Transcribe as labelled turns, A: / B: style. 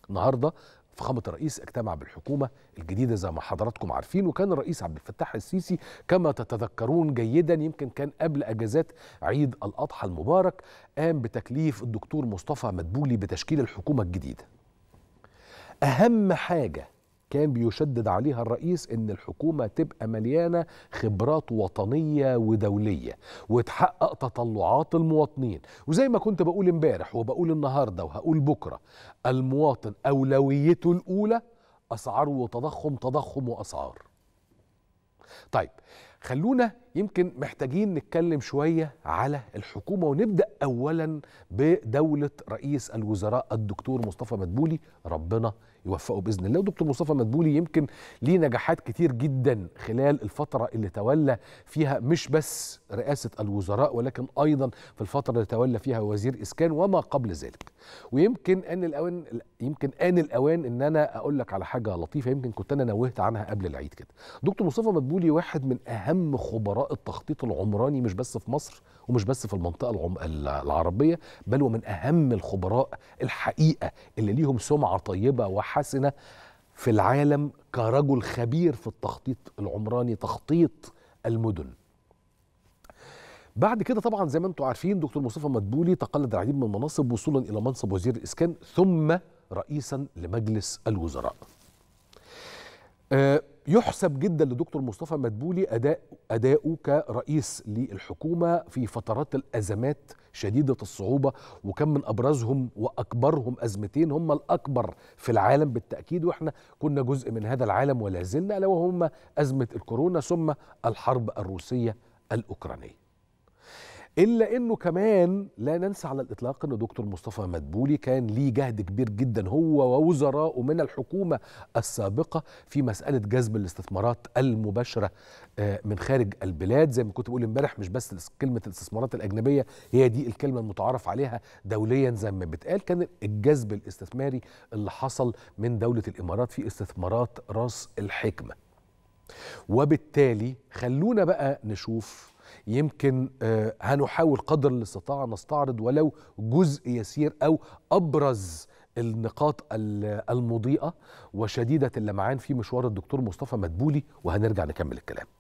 A: النهارده فخامة الرئيس اجتمع بالحكومة الجديدة زي ما حضراتكم عارفين وكان الرئيس عبد الفتاح السيسي كما تتذكرون جيدا يمكن كان قبل أجازات عيد الأضحى المبارك قام بتكليف الدكتور مصطفى مدبولي بتشكيل الحكومة الجديدة أهم حاجة كان بيشدد عليها الرئيس ان الحكومه تبقى مليانه خبرات وطنيه ودوليه وتحقق تطلعات المواطنين وزي ما كنت بقول امبارح وبقول النهارده وهقول بكره المواطن اولويته الاولى اسعار وتضخم تضخم واسعار طيب خلونا يمكن محتاجين نتكلم شويه على الحكومه ونبدا اولا بدوله رئيس الوزراء الدكتور مصطفى مدبولي ربنا يوفقه باذن الله ودكتور مصطفى مدبولي يمكن ليه نجاحات كتير جدا خلال الفتره اللي تولى فيها مش بس رئاسه الوزراء ولكن ايضا في الفتره اللي تولى فيها وزير اسكان وما قبل ذلك ويمكن ان الاوان يمكن ان الاوان ان انا اقول لك على حاجه لطيفه يمكن كنت انا نوهت عنها قبل العيد كده دكتور مصطفى مدبولي واحد من اهم خبراء التخطيط العمراني مش بس في مصر ومش بس في المنطقه العم... العربيه بل ومن اهم الخبراء الحقيقه اللي ليهم سمعه طيبه وحسنه في العالم كرجل خبير في التخطيط العمراني تخطيط المدن بعد كده طبعا زي ما انتم عارفين دكتور مصطفى مدبولي تقلد العديد من المناصب وصولا الى منصب وزير الاسكان ثم رئيسا لمجلس الوزراء أه يحسب جدا لدكتور مصطفى مدبولي اداء اداؤه كرئيس للحكومه في فترات الازمات شديده الصعوبه وكان من ابرزهم واكبرهم ازمتين هم الاكبر في العالم بالتاكيد واحنا كنا جزء من هذا العالم ولا زلنا الا وهم ازمه الكورونا ثم الحرب الروسيه الاوكرانيه الا انه كمان لا ننسى على الاطلاق ان دكتور مصطفى مدبولي كان ليه جهد كبير جدا هو ووزراءه من الحكومه السابقه في مساله جذب الاستثمارات المباشره من خارج البلاد زي ما كنت بقول امبارح مش بس كلمه الاستثمارات الاجنبيه هي دي الكلمه المتعارف عليها دوليا زي ما بتقال كان الجذب الاستثماري اللي حصل من دوله الامارات في استثمارات راس الحكمه وبالتالي خلونا بقى نشوف يمكن آه هنحاول قدر الاستطاعه نستعرض ولو جزء يسير او ابرز النقاط المضيئه وشديده اللمعان في مشوار الدكتور مصطفى مدبولي وهنرجع نكمل الكلام